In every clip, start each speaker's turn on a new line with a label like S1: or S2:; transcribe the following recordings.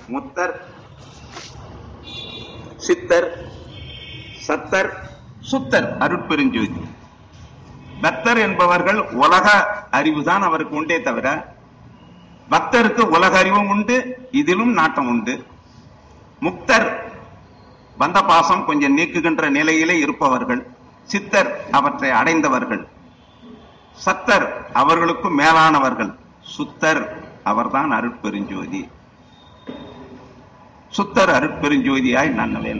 S1: முத்தர் சித்தர் சத்தர் சுத்தர் அருட்பெருஞ்சோதி பக்தர் என்பவர்கள் உலக அறிவுதான் அவருக்கு உண்டே தவிர பக்தருக்கு உலக அறிவும் உண்டு இதிலும் நாட்டம் உண்டு முக்தர் பந்த பாசம் கொஞ்சம் நீக்குகின்ற நிலையிலே இருப்பவர்கள் சித்தர் அவற்றை அடைந்தவர்கள் சத்தர் அவர்களுக்கும் மேலானவர்கள் சுத்தர் அவர்தான் அருட்பெருஞ்சோதி சுத்தர் அருட்பெருஞ்சோதியாய் நன்னவேன்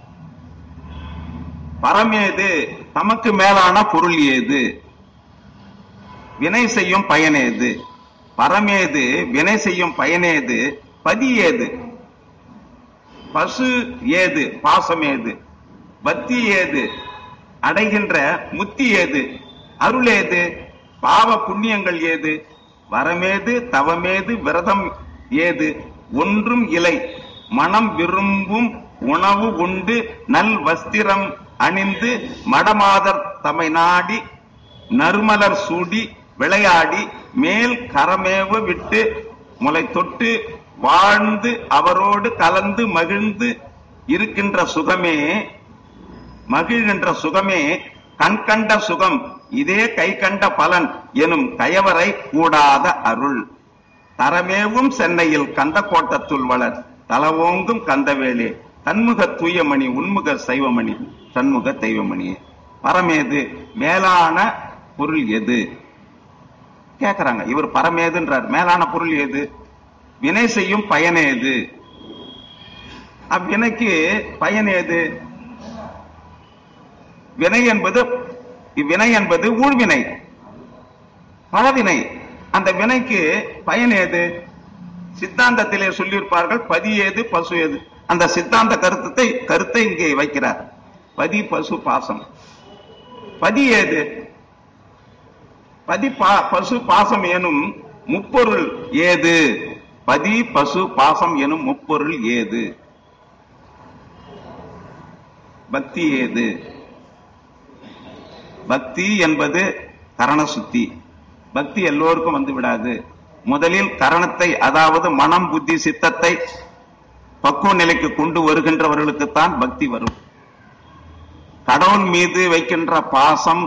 S1: பரமேது தமக்கு மேலான பொருள் ஏது வினை செய்யும் பயனேது பரமேது வினை செய்யும் பயனேது பதி ஏது பசு ஏது பாசம் ஏது பக்தி ஏது அடைகின்ற முத்தி ஏது அருள் ஏது பாவ புண்ணியங்கள் ஏது வரமேது தவமேது விரதம் ஏது ஒன்றும் இலை மனம் விரும்பும் உணவு உண்டு நல் வஸ்திரம் அணிந்து மடமாதர் தமை நாடி நறுமலர் சூடி விளையாடி மேல் கரமேவ விட்டு முளை தொட்டு வாழ்ந்து அவரோடு கலந்து மகிழ்ந்து இருக்கின்ற சுகமே மகிழ்கின்ற சுகமே கண்கண்ட சுகம் இதே கை கண்ட பலன் எனும் கயவரை கூடாத அருள் தரமேவும் சென்னையில் கந்த கோட்டத்துள் வளர் தலவோங்கும் கந்தவேலே தன்முக தூயமணி உன்முக சைவமணி தன்முக தெய்வமணியே பரமேது மேலான பொருள் எது கேக்குறாங்க இவர் பரமேதுன்றார் மேலான பொருள் எது வினை செய்யும் பயன் ஏது அவ்வினைக்கு பயன் ஏது வினை என்பது வினை என்பது ஊழ்வினை பழவினை அந்த வினைக்கு பயன் ஏது சித்தாந்தத்திலே சொல்லியிருப்பார்கள் பதி ஏது பசு ஏது அந்த சித்தாந்த கருத்தை கருத்தை இங்கே வைக்கிறார் பதி பசு பாசம் பதி ஏது பதி பா- பசு பாசம் எனும் முப்பொருள் ஏது பதி பசு பாசம் எனும் முப்பொருள் ஏது பக்தி ஏது பக்தி என்பது கரண சுத்தி பக்தி எல்லோருக்கும் வந்து விடாது முதலில் கரணத்தை அதாவது மனம் புத்தி சித்தத்தை பக்குவ நிலைக்கு கொண்டு வருகின்றவர்களுக்குத்தான் பக்தி வரும் கடவுள் மீது வைக்கின்ற பாசம்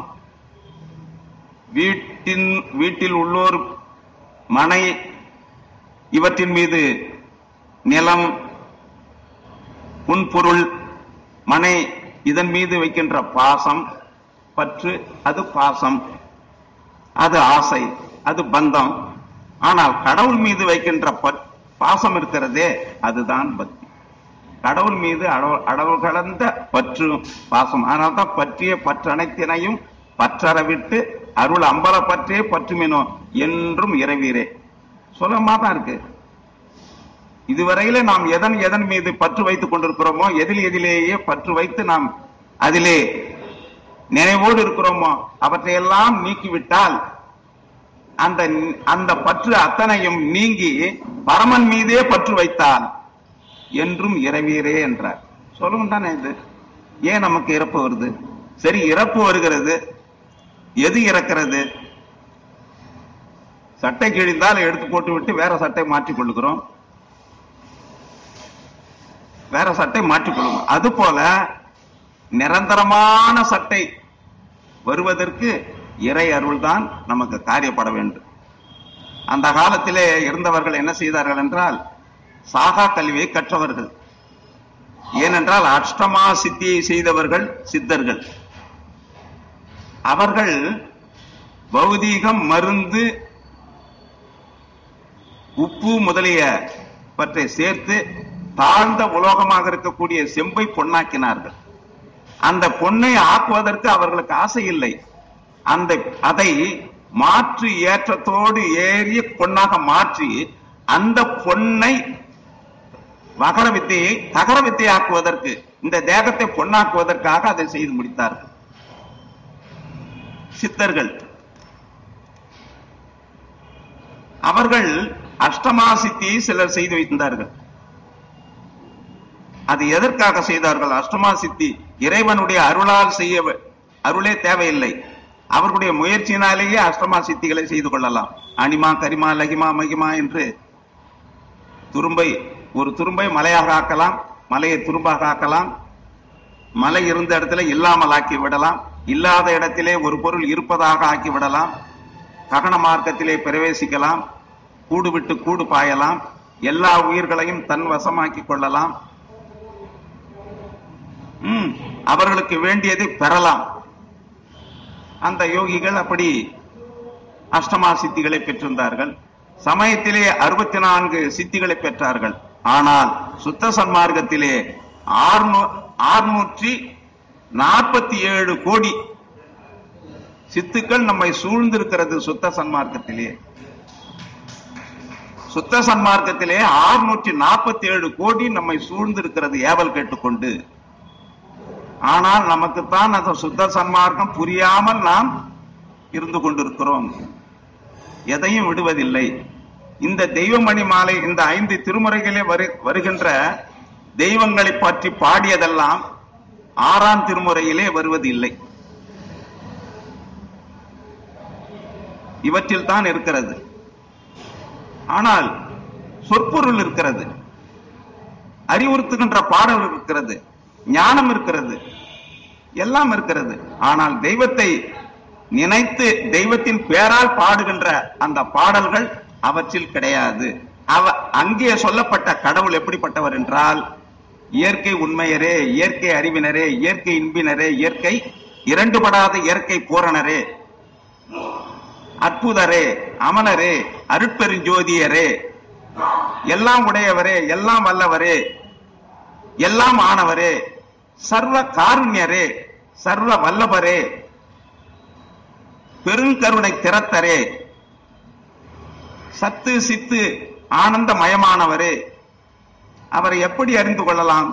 S1: வீட்டின் வீட்டில் உள்ளோர் மனை இவற்றின் மீது நிலம் உன்பொருள் மனை இதன் மீது வைக்கின்ற பாசம் பற்று அது பாசம் அது ஆசை அது பந்தம் ஆனால் கடவுள் மீது வைக்கின்ற பற்- பாசம் இருக்கிறதே அதுதான் பக்தி கடவுள் மீது அளவு அளவு கடந்த பற்று பாசம் அதனால்தான் பற்றிய பற்றனைத்தினையும் பற்றற விட்டு அருள் அம்பல பற்றே பற்றுமினோ என்றும் இறைவீரே சுலபமா தான் இருக்கு இதுவரையில நாம் எதன் எதன் மீது பற்று வைத்துக் கொண்டிருக்கிறோமோ எதில் எதிலேயே பற்று வைத்து நாம் அதிலே நினைவோடு இருக்கிறோமோ அவற்றையெல்லாம் நீக்கிவிட்டால் அந்த அந்த பற்று அத்தனையும் நீங்கி பரமன் மீதே பற்று வைத்தால் என்றும் இறைவீரே என்றார் சொல்லவும் தானே இது ஏன் நமக்கு இறப்பு வருது சரி இறப்பு வருகிறது எது இறக்கிறது சட்டை கிழிந்தால் எடுத்து போட்டு விட்டு வேற சட்டை மாற்றிக் கொள்ளுகிறோம் வேற சட்டை மாற்றிக்கொள்ளும் அது போல நிரந்தரமான சட்டை வருவதற்கு இறை அருள்தான் நமக்கு காரியப்பட வேண்டும் அந்த காலத்திலே இருந்தவர்கள் என்ன செய்தார்கள் என்றால் சாகா கல்வியை கற்றவர்கள் ஏனென்றால் அஷ்டமா சித்தியை செய்தவர்கள் சித்தர்கள் அவர்கள் பௌதீகம் மருந்து உப்பு முதலிய பற்றை சேர்த்து தாழ்ந்த உலோகமாக இருக்கக்கூடிய செம்பை பொன்னாக்கினார்கள் அந்த பொன்னை ஆக்குவதற்கு அவர்களுக்கு ஆசை இல்லை அந்த அதை மாற்று ஏற்றத்தோடு ஏறிய பொன்னாக மாற்றி அந்த பொன்னை மகர வித்தையை தகர வித்தை ஆக்குவதற்கு இந்த தேகத்தை பொன்னாக்குவதற்காக அதை செய்து முடித்தார்கள் சித்தர்கள் அவர்கள் அஷ்டமா சித்தியை சிலர் செய்து வைத்திருந்தார்கள் அது எதற்காக செய்தார்கள் அஷ்டமா சித்தி இறைவனுடைய அருளால் செய்ய வ- அருளே தேவையில்லை அவர்களுடைய முயற்சியினாலேயே அஷ்டமா சித்திகளை செய்து கொள்ளலாம் அனிமா கரிமா லகிமா மகிமா என்று துரும்பை ஒரு துரும்பை மலையாக ஆக்கலாம் மலையை துரும்பாக ஆக்கலாம் மலை இருந்த இடத்துல இல்லாமல் ஆக்கி விடலாம் இல்லாத இடத்திலே ஒரு பொருள் இருப்பதாக ஆக்கி விடலாம் ககன மார்க்கத்திலே பிரவேசிக்கலாம் கூடு விட்டு கூடு பாயலாம் எல்லா உயிர்களையும் தன் வசமாக்கிக் கொள்ளலாம் ம், அவர்களுக்கு வேண்டியதை பெறலாம் அந்த யோகிகள் அப்படி அஷ்டமா சித்திகளை பெற்றிருந்தார்கள் சமயத்திலே அறுபத்தி நான்கு சித்திகளை பெற்றார்கள் ஆனால் சுத்த சன்மார்க்கத்திலே ஆறுநூற்றி நாற்பத்தி ஏழு கோடி சித்துக்கள் நம்மை சூழ்ந்திருக்கிறது சுத்த சன்மார்க்கத்திலே சுத்த சன்மார்க்கத்திலே ஆறுநூற்றி நாற்பத்தி ஏழு கோடி நம்மை சூழ்ந்திருக்கிறது ஏவல் கேட்டுக்கொண்டு ஆனால் நமக்குத்தான் அந்த சுத்த சன்மார்க்கம் புரியாமல் நாம் இருந்து கொண்டிருக்கிறோம் எதையும் விடுவதில்லை இந்த தெய்வமணி மாலை இந்த ஐந்து திருமுறைகளே வரு- வருகின்ற தெய்வங்களை பற்றி பாடியதெல்லாம் ஆறாம் திருமுறையிலே வருவதில்லை இவற்றில் தான் இருக்கிறது ஆனால் சொற்பொருள் இருக்கிறது அறிவுறுத்துகின்ற பாடல் இருக்கிறது ஞானம் இருக்கிறது எல்லாம் இருக்கிறது ஆனால் தெய்வத்தை நினைத்து தெய்வத்தின் பேரால் பாடுகின்ற அந்த பாடல்கள் அவற்றில் கிடையாது அவ அங்கே சொல்லப்பட்ட கடவுள் எப்படிப்பட்டவர் என்றால் இயற்கை உண்மையரே இயற்கை அறிவினரே இயற்கை இன்பினரே இயற்கை இரண்டுபடாத இயற்கை பூரணரே அற்புதரே அமலரே அருட்பெருஞ்சோதியரே எல்லாம் உடையவரே எல்லாம் வல்லவரே எல்லாம் ஆனவரே சர்வ காருண்யரே சர்வ வல்லபரே பெருங்கருணை திறத்தரே சத்து சித்து ஆனந்த மயமானவரே அவரை எப்படி அறிந்து கொள்ளலாம்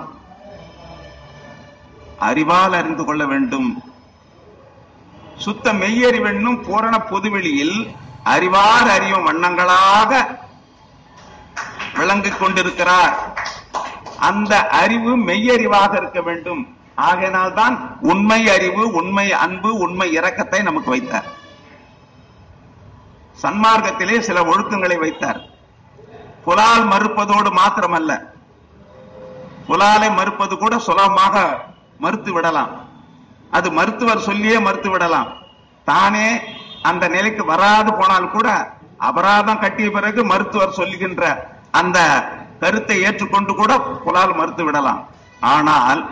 S1: அறிவால் அறிந்து கொள்ள வேண்டும் சுத்த மெய்யறிவென்னும் பூரண பொதுவெளியில் அறிவார் அறியும் வண்ணங்களாக விளங்கிக் கொண்டிருக்கிறார் அந்த அறிவு மெய்யறிவாக இருக்க வேண்டும் ஆகையினால்தான் உண்மை அறிவு உண்மை அன்பு உண்மை இரக்கத்தை நமக்கு வைத்தார் சன்மார்க்கத்திலே சில ஒழுக்கங்களை வைத்தார் புலால் மறுப்பதோடு மாத்திரமல்ல புலாலை மறுப்பது கூட சுலபமாக மறுத்து விடலாம் அது மருத்துவர் சொல்லியே மறுத்து விடலாம் தானே அந்த நிலைக்கு வராது போனால் கூட அபராதம் கட்டிய பிறகு மருத்துவர் சொல்லுகின்ற அந்த கருத்தை ஏற்றுக்கொண்டு கூட புலால் மறுத்து விடலாம் ஆனால்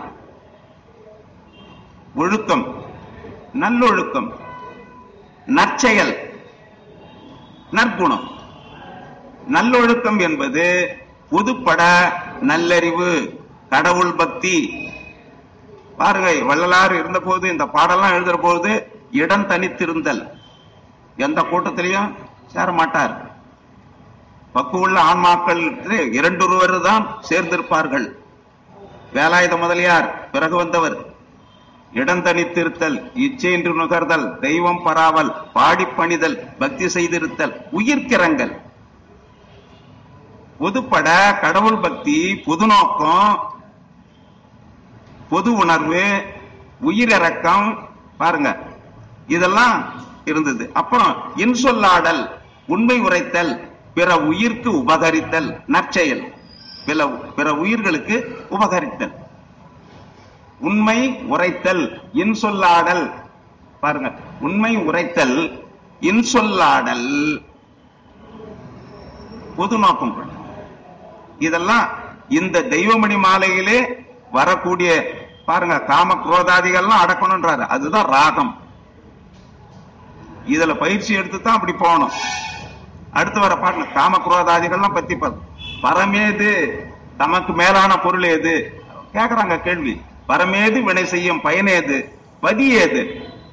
S1: ஒழுக்கம் நல்லொழுக்கம் நற்செயல் நற்குணம் நல்லொழுக்கம் என்பது பொதுப்பட நல்லறிவு கடவுள் பக்தி பாருங்க வள்ளலார் இருந்தபோது இந்த பாடெல்லாம் எழுதுற போது இடம் தனித்திருந்தல் எந்த கூட்டத்திலையும் சேர மாட்டார் பக்குவுள்ள ஆன்மாக்கள் இரண்டொருவர் தான் சேர்ந்திருப்பார்கள் வேலாயுத முதலியார் பிறகு வந்தவர் இடம் தனித்திருத்தல் இச்சையின்றி நுகர்தல் தெய்வம் பராவல் பாடிப் பணிதல் பக்தி செய்திருத்தல் உயிர்க்கிறங்கள் பொதுப்பட கடவுள் பக்தி பொது நோக்கம் பொது உணர்வு உயிரிறக்கம் பாருங்க இதெல்லாம் இருந்தது அப்புறம் இன்சொல்லாடல் உண்மை உரைத்தல் பிற உயிர்க்கு உபகரித்தல் நற்செயல் பிற பிற உயிர்களுக்கு உபகரித்தல் உண்மை உரைத்தல் இன்சொல்லாடல் பாருங்க உண்மை உரைத்தல் இன்சொல்லாடல் பொது நோக்கம் கொண்டு இதெல்லாம் இந்த தெய்வமணி மாலையிலே வரக்கூடிய பாருங்க காம குரோதாதிகள்லாம் அடக்கணும்ன்றாரு அதுதான் ராகம் இதுல பயிற்சி எடுத்து தான் அப்படி போகணும் அடுத்து வர பாருங்க காம குரோதாதிகள்லாம் பத்தி பாரு. பரமேது தமக்கு மேலான பொருள் ஏது கேக்குறாங்க கேள்வி பரமேது வினை செய்யும் பயனேது பதி ஏது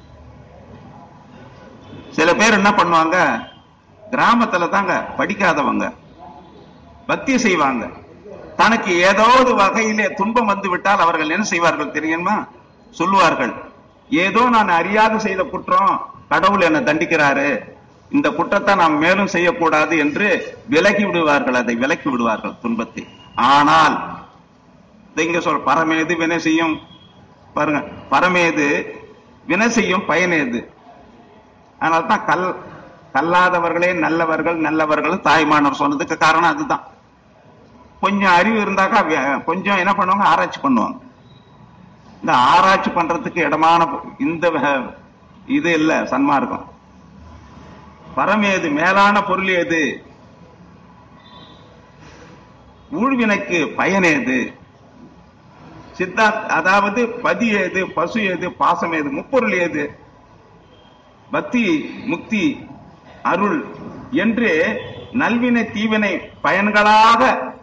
S1: சில பேர் என்ன பண்ணுவாங்க கிராமத்துல தாங்க படிக்காதவங்க பக்தி செய்வாங்க தனக்கு ஏதாவது வகையிலே துன்பம் வந்து விட்டால் அவர்கள் என்ன செய்வார்கள் தெரியுமா சொல்லுவார்கள் ஏதோ நான் அறியாது செய்த குற்றம் கடவுள் என்னை தண்டிக்கிறாரு இந்த குற்றத்தை நாம் மேலும் செய்யக்கூடாது என்று விலகி விடுவார்கள் அதை விலக்கி விடுவார்கள் துன்பத்தை ஆனால் இதை இங்க சொல் பரமேது வினை செய்யும் பாருங்க பரமேது வினை செய்யும் பயனேது அதனால தான் கல் கல்லாதவர்களே நல்லவர்கள் நல்லவர்கள் தாய்மானவர் சொன்னதுக்கு காரணம் அதுதான் கொஞ்சம் அறிவு இருந்தாக்கா வே- கொஞ்சம் என்ன பண்ணுவாங்க ஆராய்ச்சி பண்ணுவாங்க இந்த ஆராய்ச்சி பண்றதுக்கு இடமான பொ- இந்த வ- இது இல்ல சன்மார்க்கம் பரம் ஏது மேலான பொருள் ஏது ஊழ்வினைக்கு பயன் ஏது சித்தார்த் அதாவது பதி ஏது பசு ஏது பாசம் ஏது முப்பொருள் ஏது பக்தி முக்தி அருள் என்று நல்வினை தீவினை பயன்களாக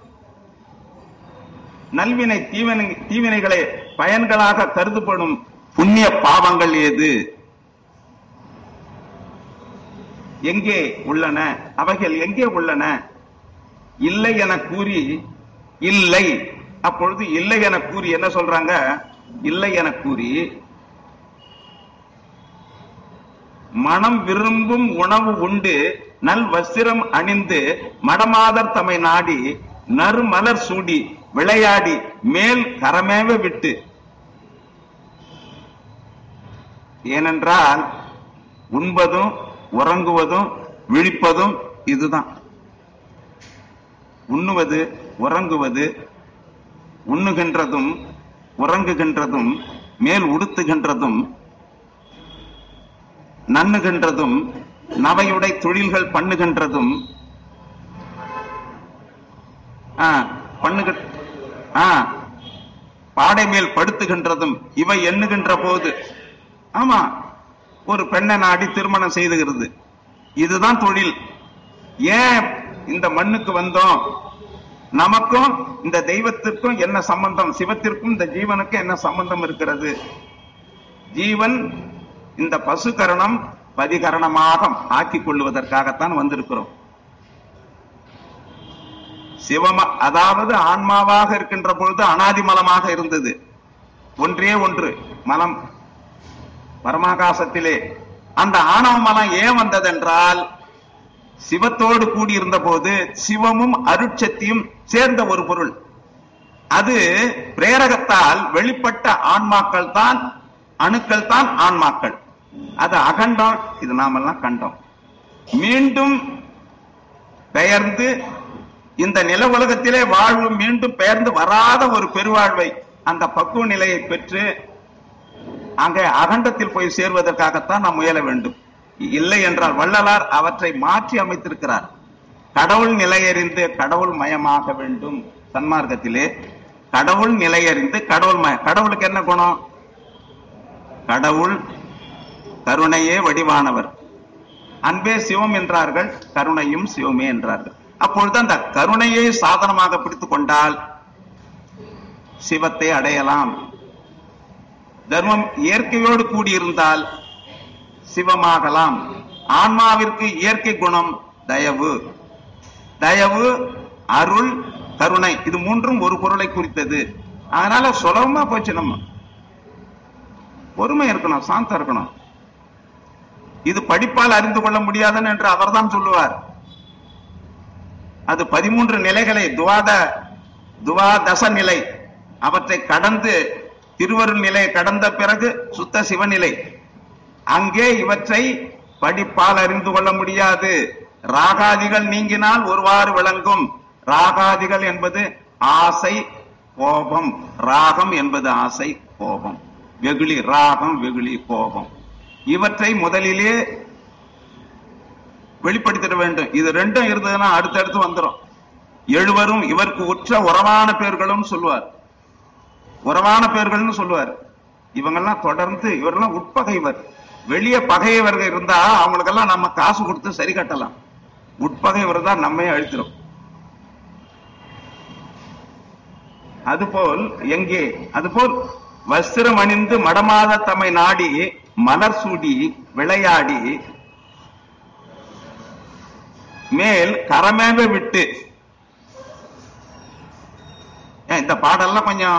S1: நல்வினை தீவினை தீவினைகளை பயன்களாக கருதப்படும் புண்ணிய பாவங்கள் ஏது எங்கே உள்ளன அவைகள் எங்கே உள்ளன இல்லை என கூறி இல்லை அப்பொழுது இல்லை என கூறி என்ன சொல்றாங்க இல்லை என கூறி மனம் விரும்பும் உணவு உண்டு நல் வஸ்திரம் அணிந்து மடமாதர் தமை நாடி நறுமலர் சூடி விளையாடி மேல் கரமேவ விட்டு ஏனென்றால் உண்பதும் உறங்குவதும் விழிப்பதும் இதுதான் உண்ணுவது உறங்குவது உண்ணுகின்றதும் உறங்குகின்றதும் மேல் உடுத்துகின்றதும் நண்ணுகின்றதும் நவையுடை தொழில்கள் பண்ணுகின்றதும் ஆ, பண்ணுக ஆ, பாடை மேல் படுத்துகின்றதும் இவை எண்ணுகின்ற போது ஆமா ஒரு பெண்ணை நாடி திருமணம் செய்துகிறது இதுதான் தொழில் ஏன் இந்த மண்ணுக்கு வந்தோம் நமக்கும் இந்த தெய்வத்திற்கும் என்ன சம்பந்தம் சிவத்திற்கும் இந்த ஜீவனுக்கும் என்ன சம்பந்தம் இருக்கிறது ஜீவன் இந்த பசு கரணம் பதிகரணமாக ஆக்கிக் கொள்வதற்காகத்தான் வந்திருக்கிறோம் சிவம அதாவது ஆன்மாவாக இருக்கின்ற பொழுது அனாதி மலமாக இருந்தது ஒன்றே ஒன்று மலம் பரமாகாசத்திலே அந்த ஆணவ மலம் ஏன் வந்ததென்றால் சிவத்தோடு கூடியிருந்த போது சிவமும் அருட்சத்தியும் சேர்ந்த ஒரு பொருள் அது பிரேரகத்தால் வெளிப்பட்ட ஆன்மாக்கள் தான் அணுக்கள் தான் ஆன்மாக்கள் அது அகண்டம் இது நாமெல்லாம் கண்டோம் மீண்டும் பெயர்ந்து இந்த நில உலகத்திலே வாழ்வு மீண்டும் பெயர்ந்து வராத ஒரு பெருவாழ்வை அந்த பக்குவ நிலையை பெற்று அங்கே அகண்டத்தில் போய் சேர்வதற்காகத்தான் நாம் முயல வேண்டும் இல்லை என்றால் வள்ளலார் அவற்றை மாற்றி அமைத்திருக்கிறார் கடவுள் நிலையறிந்து கடவுள் மயமாக வேண்டும் சன்மார்க்கத்திலே கடவுள் நிலையறிந்து கடவுள் மய கடவுளுக்கு என்ன குணம் கடவுள் கருணையே வடிவானவர் அன்பே சிவம் என்றார்கள் கருணையும் சிவமே என்றார்கள் அப்பொழுது அந்த கருணையை சாதனமாக பிடித்துக் கொண்டால் சிவத்தை அடையலாம் தர்மம் இயற்கையோடு கூடியிருந்தால் சிவமாகலாம் ஆன்மாவிற்கு இயற்கை குணம் தயவு தயவு அருள் கருணை இது மூன்றும் ஒரு பொருளை குறித்தது அதனால சுலபமா போச்சு நம்ம பொறுமை இருக்கணும் சாந்தம் இருக்கணும் இது படிப்பால் அறிந்து கொள்ள முடியாதுன்னு என்று அவர்தான் சொல்லுவார் அது பதிமூன்று நிலைகளை துவாத துவாதச நிலை அவற்றை கடந்து திருவருள் நிலை கடந்த பிறகு சுத்த சிவநிலை அங்கே இவற்றை படிப்பால் அறிந்து கொள்ள முடியாது ராகாதிகள் நீங்கினால் ஒருவாறு விளங்கும் ராகாதிகள் என்பது ஆசை கோபம் ராகம் என்பது ஆசை கோபம் வெகுளி ராகம் வெகுளி கோபம் இவற்றை முதலிலே வெளிப்படுத்திட வேண்டும் இது ரெண்டும் இருந்ததுன்னா அடுத்தடுத்து வந்துரும் எழுவரும் இவருக்கு உற்ற உறவான பேர்களும் சொல்லுவார் உறவான பேர்கள்னு சொல்லுவார் இவங்கெல்லாம் தொடர்ந்து இவரெல்லாம் உட்பகைவர் வெளிய பகையவர்கள் இருந்தா அவங்களுக்கெல்லாம் நம்ம காசு கொடுத்து சரி கட்டலாம் உட்பகைவர் தான் நம்மையே அழுத்திரும் அதுபோல் எங்கே அதுபோல் வஸ்திரம் அணிந்து மடமாத தம்மை நாடி மலர் சூடி விளையாடி மேல் கரமேவ விட்டு ஏன் இந்த பாடல்லாம் கொஞ்சம்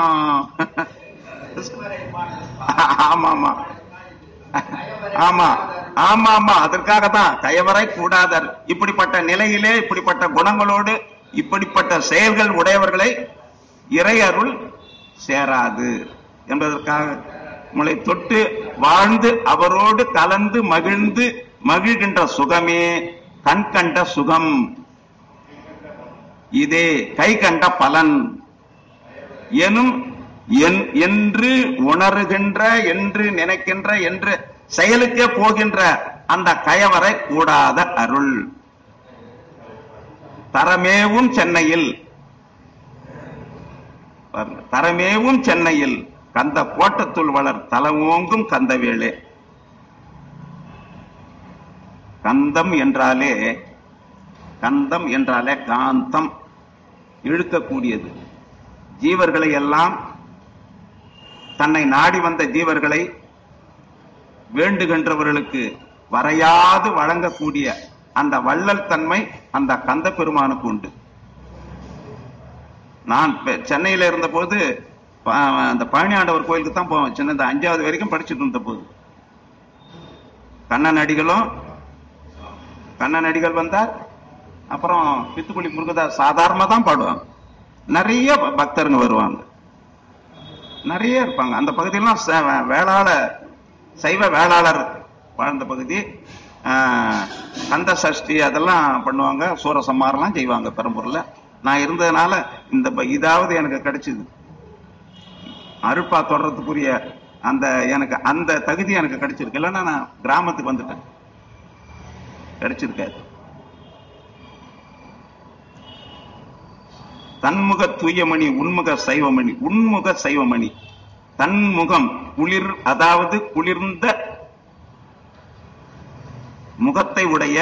S1: ஆமா ஆமா ஆமா ஆமா ஆமா அதற்காக தான் கயவரை கூடாதர் இப்படிப்பட்ட நிலையிலே இப்படிப்பட்ட குணங்களோடு இப்படிப்பட்ட செயல்கள் உடையவர்களை இறை அருள் சேராது என்பதற்காக உங்களை தொட்டு வாழ்ந்து அவரோடு கலந்து மகிழ்ந்து மகிழ்கின்ற சுகமே கண் கண்ட சுகம் இதே கை கண்ட பலன் எனும் என்- என்று உணர்கின்ற என்று நினைக்கின்ற என்று செயலுக்கே போகின்ற அந்த கயவரை கூடாத அருள் தரமேவும் சென்னையில் பாருங்க, தரமேவும் சென்னையில் கந்த கோட்டத்துள் வளர் தலமோங்கும் கந்தவேளே கந்தம் என்றாலே கந்தம் என்றாலே காந்தம் இழுக்கக்கூடியது ஜீவர்களை எல்லாம் தன்னை நாடி வந்த ஜீவர்களை வேண்டுகின்றவர்களுக்கு வரையாது வழங்கக்கூடிய அந்த வள்ளல் தன்மை அந்த கந்த பெருமானுக்கு உண்டு நான் பெ- சென்னையில இருந்தபோது ப- அந்த பழனி ஆண்டவர் கோயிலுக்கு தான் போவேன் சின்னது அஞ்சாவது வரைக்கும் படிச்சுட்டு இருந்த போது கண்ணன் அடிகளும் கண்ணன் அடிகள் வந்தார் அப்புறம் பித்துக்குளி முருகதாஸ் சாதாரணமா தான் பாடுவாங்க நிறைய ப- பக்தருங்க வருவாங்க நிறைய இருப்பாங்க அந்த பகுதியெல்லாம் ச- வேளாள சைவ வேளாளர் வாழ்ந்த பகுதி ஆஹ், கந்த சஷ்டி அதெல்லாம் பண்ணுவாங்க சூரசம்மாரெல்லாம் செய்வாங்க பெரம்பூர்ல நான் இருந்ததுனால இந்த ப- இதாவது எனக்கு கிடைச்சது அருட்பா தொடர்றதுக்குரிய அந்த எனக்கு அந்த தகுதி எனக்கு கிடைச்சிருக்கு இல்லைன்னா நான் கிராமத்துக்கு வந்துட்டேன் கிடைச்சிருக்காது தன்முக தூயமணி உன்முக சைவமணி உன்முக சைவமணி தன்முகம் குளிர் அதாவது குளிர்ந்த முகத்தை உடைய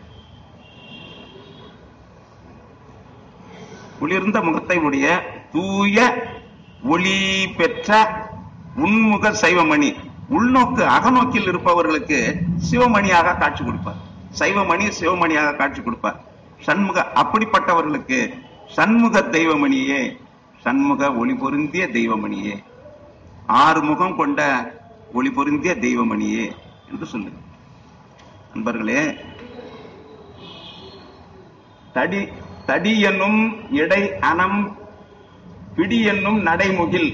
S1: குளிர்ந்த முகத்தை உடைய தூய ஒளி பெற்ற உன்முக சைவமணி உள்நோக்கு அகநோக்கில் இருப்பவர்களுக்கு சிவமணியாக காட்சி கொடுப்பார் சைவமணி சிவமணியாக காட்சி கொடுப்பார் சண்முக அப்படிப்பட்டவர்களுக்கு சண்முக தெய்வமணியே சண்முக ஒளி பொருந்திய தெய்வமணியே ஆறு முகம் கொண்ட ஒளி பொருந்திய தெய்வமணியே என்று சொல்லு நண்பர்களே தடி தடி என்னும் இடை அனம் பிடி என்னும் நடைமுகில்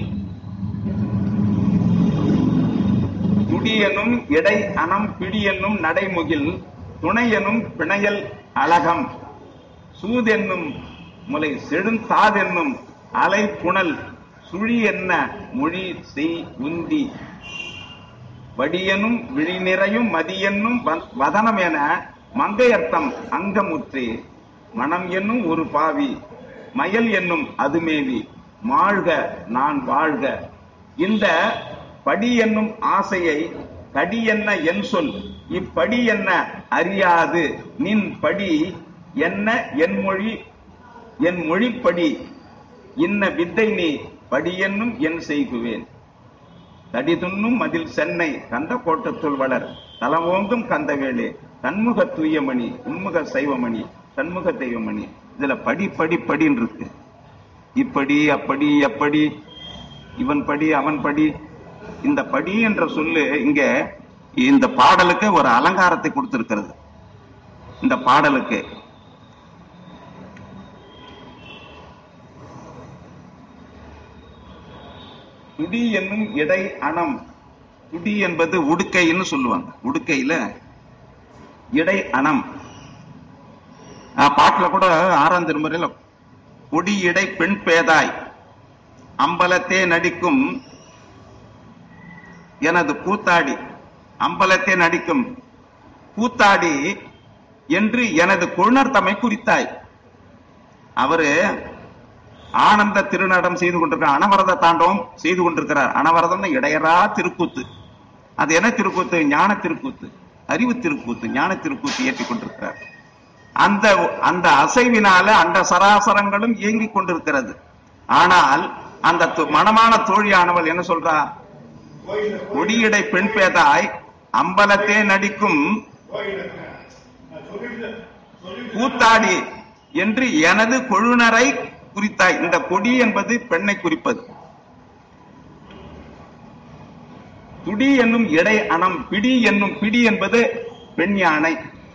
S1: துடி என்னும் இடை அனம் பிடி என்னும் நடைமுகில் துணை எனும் பிணையல் அழகம் சூதென்னும் முலை செழுந்தாதென்னும் அலை புனல் சுழி என்ன மொழி செய் உந்தி வடியனும் விழிநிறையும் மதியென்னும் வ- வதனம் என மங்கையர்த்தம் அங்கமுற்றே மனம் என்னும் ஒரு பாவி மயல் என்னும் அதுமேவி மாழ்க நான் வாழ்க இந்த படி என்னும் ஆசையை கடி என்ன என் சொல் இப்படி என்ன அறியாது நின் படி என்ன என் மொழி என் மொழிப்படி இன்ன வித்தை நீ படி என்னும் என் செய்குவேன் தடிதுண்ணும் மதில் சென்னை கந்த கோட்டத்துள் வளர் தலவோங்கும் கந்தவேளே தன்முக தூயமணி உன்முக சைவமணி தன்முக தெய்வமணி இதுல படி படி படின்னு இருக்கு இப்படி அப்படி எப்படி இவன் படி அவன் படி இந்த படி என்ற சொல்லு இங்க இந்த பாடலுக்கு ஒரு அலங்காரத்தை கொடுத்திருக்கிறது இந்த பாடலுக்கு துடி என்னும் இடை அணம் துடி என்பது உடுக்கைன்னு சொல்லுவாங்க உடுக்கையில இடை அணம் ஆஹ், பாட்டுல கூட ஆறாம் திருமுறையில கொடி இடை பெண் பேதாய் அம்பலத்தே நடிக்கும் எனது கூத்தாடி அம்பலத்தே நடிக்கும் கூத்தாடி என்று எனது கொழுனர் தம்மை குறித்தாய் அவரு ஆனந்த திருநடம் செய்து கொண்டிருக்கிறார் அனவரத தாண்டவம் செய்து கொண்டிருக்கிறார் அனவரதம் இடையரா திருக்கூத்து அது என்ன திருக்கூத்து ஞான திருக்கூத்து அறிவு திருக்கூத்து ஞான திருக்கூத்து இயற்றிக் கொண்டிருக்கிறார் அந்த அந்த அசைவினால அந்த சராசரங்களும் இயங்கிக் கொண்டிருக்கிறது ஆனால் அந்த து- மணமான தோழியானவள் என்ன சொல்றா கொடியடை பெண் பேதாய் அம்பலத்தே நடிக்கும் கூத்தாடி என்று எனது கொழுனரை குறித்தாய் இந்த கொடி என்பது பெண்ணை குறிப்பது துடி என்னும் இடை அணம் பிடி என்னும் பிடி என்பது பெண் யானை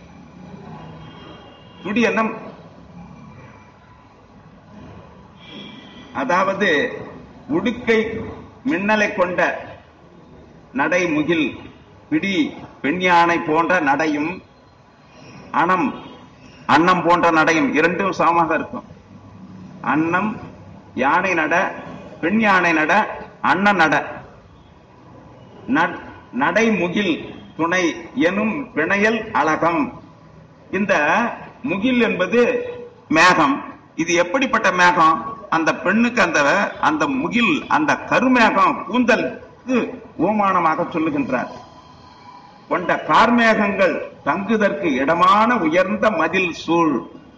S1: துடி என்னும் அதாவது உடுக்கை மின்னலை கொண்ட நடை முகில் பிடி பெண் யானை போன்ற நடையும் அணம் அன்னம் போன்ற நடையும் இரண்டும் சமமாக இருக்கும் அன்னம் யானை நட பெண் யானை நட அண்ணன் நட நட்- நடைமுகில் துணை எனும் பிணையல் அழகம் இந்த முகில் என்பது மேகம் இது எப்படிப்பட்ட மேகம் அந்த பெண்ணுக்கு அந்த அந்த முகில் அந்த கருமேகம் கூந்தலுக்கு ஓமானமாக சொல்லுகின்றார் கொண்ட கார்மேகங்கள் தங்குதற்கு இடமான உயர்ந்த மதில் சூழ்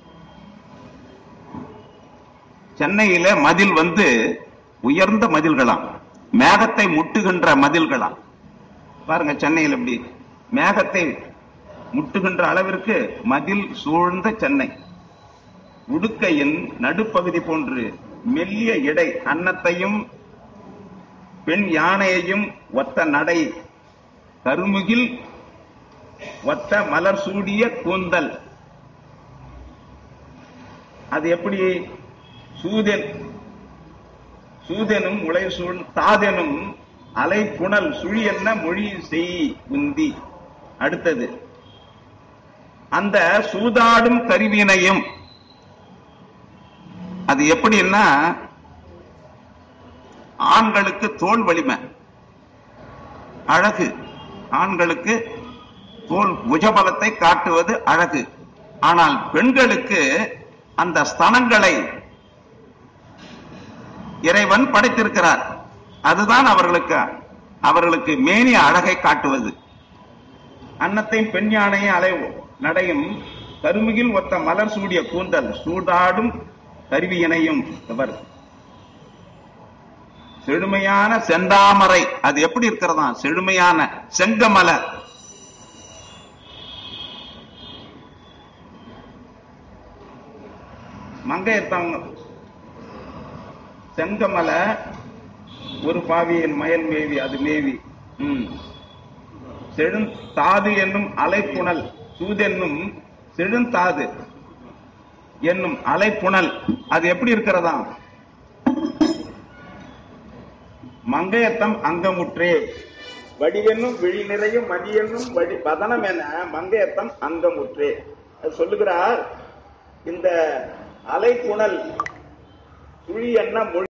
S1: சென்னையில மதில் வந்து உயர்ந்த மதில்களாம் மேகத்தை முட்டுகின்ற மதில்களாம் பாருங்க சென்னையில் எப்படி மேகத்தை முட்டுகின்ற அளவிற்கு மதில் சூழ்ந்த சென்னை உடுக்கையின் நடுப்பகுதி போன்று மெல்லிய இடை அன்னத்தையும் பெண் யானையையும் ஒத்த நடை கருமுகில் ஒத்த மலர் சூடிய கூந்தல் அது எப்படி சூதன் சூதனும் உலை சூழ் தாதெனும் அலை புனல் சுழி என்ன மொழி செய் உந்தி அடுத்தது அந்த சூதாடும் கருவினையும் அது எப்படின்னா ஆண்களுக்கு தோல் வலிமை அழகு ஆண்களுக்கு தோல் புஜபலத்தை காட்டுவது அழகு ஆனால் பெண்களுக்கு அந்த ஸ்தனங்களை இறைவன் படைத்திருக்கிறார் அதுதான் அவர்களுக்கு அவர்களுக்கு மேனிய அழகை காட்டுவது அன்னத்தையும் பெண் யானையும் அலை நடையும் கருமுகில் ஒத்த மலர் சூடிய கூந்தல் சூடாடும் கருவியினையும் இவர் செழுமையான செந்தாமரை அது எப்படி இருக்கிறதா செழுமையான செங்கமலர் மங்கையத்தவங்க செங்கமல ஒரு பாவியின் மயல் மேவி அது மேவி ம். செழும் தாது என்னும் அலைப்புணல் சூதென்னும் செழுந்தாது என்னும் அலைப்புணல் அது எப்படி இருக்கிறதா மங்கையத்தம் அங்கமுற்றே வடிவென்னும் விழி நிறையும் மதியென்னும் வடி பதனம் என மங்கையத்தம் அங்கமுற்றே அது சொல்லுகிறார் இந்த அலைப்புணல் சுழி என்ன மொழி